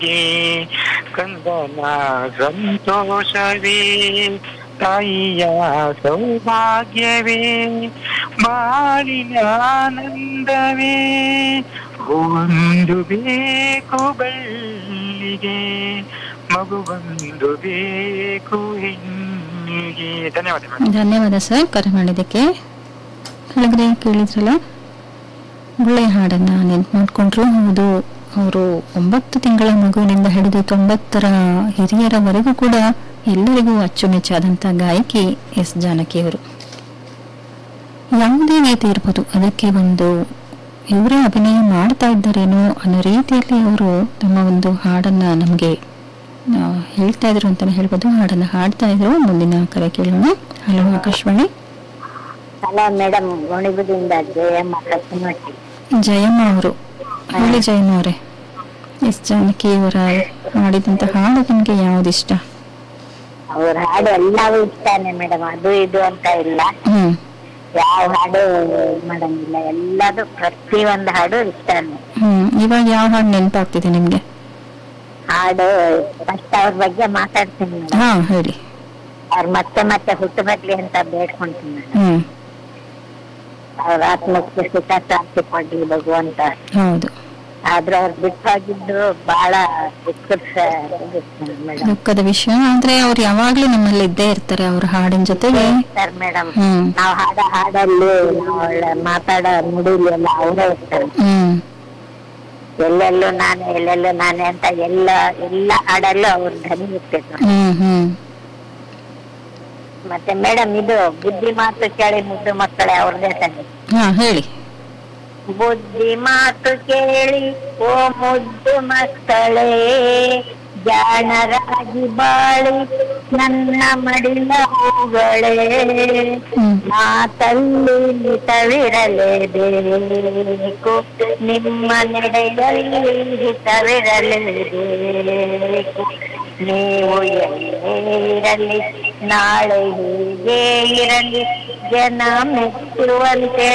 ಕಂದನ ಸಂತೋಷವೇ ತಾಯಿಯ ಸೌಭಾಗ್ಯವೇ ಬಾಳಿನ ಆನಂದವೇ ಒಂದು ಬೇಕು ಬಳ್ಳಿಗೆ ಮಗುವೊಂದು ಬೇಕು ಹೆಣ್ಣಿಗೆ ಧನ್ಯವಾದ ಮೇಡಮ್ ಧನ್ಯವಾದ ಸರ್ ಕರೆ ಮಾಡಿದ್ದಕ್ಕೆ ಕೆಳಗಡೆ ಕೇಳಿದ್ರಲ್ಲ ಒಳ್ಳೆಯ ಹಾಡನ್ನ ನೆನ್ಪು ಮಾಡ್ಕೊಂಡ್ರು ಹೌದು ಅವರು ಒಂಬತ್ತು ತಿಂಗಳ ಮಗುವಿನಿಂದ ಹಿಡಿದು ತೊಂಬತ್ತರ ಹಿರಿಯರವರೆಗೂ ಕೂಡ ಎಲ್ಲರಿಗೂ ಅಚ್ಚುಮೆಚ್ಚಾದಂಥ ಗಾಯಕಿ ಎಸ್ ಜಾನಕಿಯವರು ಯಾವುದೇ ಗೀತೆ ಇರ್ಬೋದು ಅದಕ್ಕೆ ಒಂದು ಇವರೇ ಅಭಿನಯ ಮಾಡ್ತಾ ಇದ್ದಾರೇನೋ ಅನ್ನೋ ರೀತಿಯಲ್ಲಿ ಅವರು ತಮ್ಮ ಒಂದು ಹಾಡನ್ನ ನಮಗೆ ಹೇಳ್ತಾ ಇದ್ರು ಅಂತಾನೆ ಹೇಳ್ಬೋದು ಹಾಡನ್ನ ಹಾಡ್ತಾ ಇದ್ರು ಮುಂದಿನ ಕರೆ ಕೇಳೋಣ ಹಲೋ ಆಕಾಶವಾಣಿ ಹಲೋ ಮೇಡಮ್ ಗೋಣಿಗುದಿಂದ ಜಯಮ್ಮ ಕಸುಮಟ್ಟಿ ಜಯಮ್ಮ ಅವರು ಹೇಳಿ ಜಯಮ್ಮ ಅವರೇ ಎಸ್ ಜಾನಕಿ ಅವರ ಹಾಡಿದಂತ ಹಾಡು ನಿಮ್ಗೆ ಯಾವ್ದಿಷ್ಟ ಅವ್ರ ಹಾಡು ಎಲ್ಲವೂ ಇಷ್ಟಾನೆ ಮೇಡಮ್ ಅದು ಇದು ಅಂತ ಇಲ್ಲ ಹ್ಮ್ ಯಾವ ಹಾಡು ಮಾಡಂಗಿಲ್ಲ ಎಲ್ಲದು ಪ್ರತಿಯೊಂದು ಹಾಡು ಇಷ್ಟಾನೆ ಹ್ಮ್ ಇವಾಗ ಯಾವ ಹಾಡು ನೆನಪಾಗ್ತಿದೆ ನಿಮ್ಗೆ ಹಾಡು ಫಸ್ಟ್ ಅವ್ರ ಬಗ್ಗೆ ಮಾತಾಡ್ತೀನಿ ಮೇಡಮ್ ಹಾ ಹೇಳಿ ಅವ್ರ ಮತ್ತೆ ಮತ್ತೆ ಹುಟ್ಟು ಬರ್ಲಿ ಅಂತ ಬೇಡ್ಕೊಂತೀನಿ ಮೇಡಮ್ ಹ್ಮ್ ಅವ್ರ ಆತ್ಮಕ್ಕೆ ಸುಖ ಶಾಂತಿ ಕೊಡ್ಲಿ ಭಗವಂತ ಹೌದು ಆದ್ರೆ ಅವ್ರು ಬಿಟ್ಟು ಹೋಗಿದ್ದು ಬಹಳ ದುಃಖದ ಮೇಡಮ್ ದುಃಖದ ವಿಷಯ ಆದ್ರೆ ಅವ್ರು ಯಾವಾಗ್ಲೂ ನಮ್ಮಲ್ಲಿ ಇದ್ದೇ ಇರ್ತಾರೆ ಅವ್ರ ಹಾಡಿನ ಜೊತೆಗೆ ಸರ್ ಮೇಡಮ್ ಹ್ಮ್ ನಾವ್ ಹಾಡ ಹಾಡಲ್ಲಿ ನಾವ್ ಒಳ್ಳೆ ಮಾತಾಡೋ ನುಡಿಲಿ ಎಲ್ಲ ಅವರೇ ಇರ್ತಾರೆ ಹ್ಮ್ ಎಲ್ಲೆಲ್ಲೂ ನಾನೇ ಎಲ್ಲೆಲ್ಲೂ ನಾನೇ ಅಂತ ಎಲ್ಲ ಎಲ್ಲ ಹಾಡಲ್ಲೂ ಅವ್ರ ಧ್ವನಿ ಇರ್ತೈತೆ ಹ್ಮ್ ಹ್ಮ್ ಮತ್ತೆ ಮೇಡಮ್ ಇದು ಬುದ್ಧಿ ಮಾತು ಕೇಳಿ ಮುದ್ದು ಮಕ್ಕಳೇ ಅವ್ರದೇ ತಾನೆ ಹಾ ಹೇಳಿ ಬುದ್ಧಿ ಮಾತು ಕೇಳಿ ಓ ಮುದ್ದು ಮಕ್ಕಳೇ ಜಾಣರಾಗಿ ಬಾಳಿ ನನ್ನ ಮಡಿಲ ಹೂಗಳೇ ಹ್ಮ್ ಮಾತಲ್ಲಿ ಹಿತವಿರಲೇಬೇಕು ನಿಮ್ಮ ನಡೆಯಲ್ಲಿ ಹಿತವಿರಲೇಬೇಕು ನೀವು ಎಲ್ಲೇ ಇರಲಿ ನಾಳೆ ಹೀಗೆ ಇರಲಿ ಜನ ಮೆಚ್ಚುವಂತೆ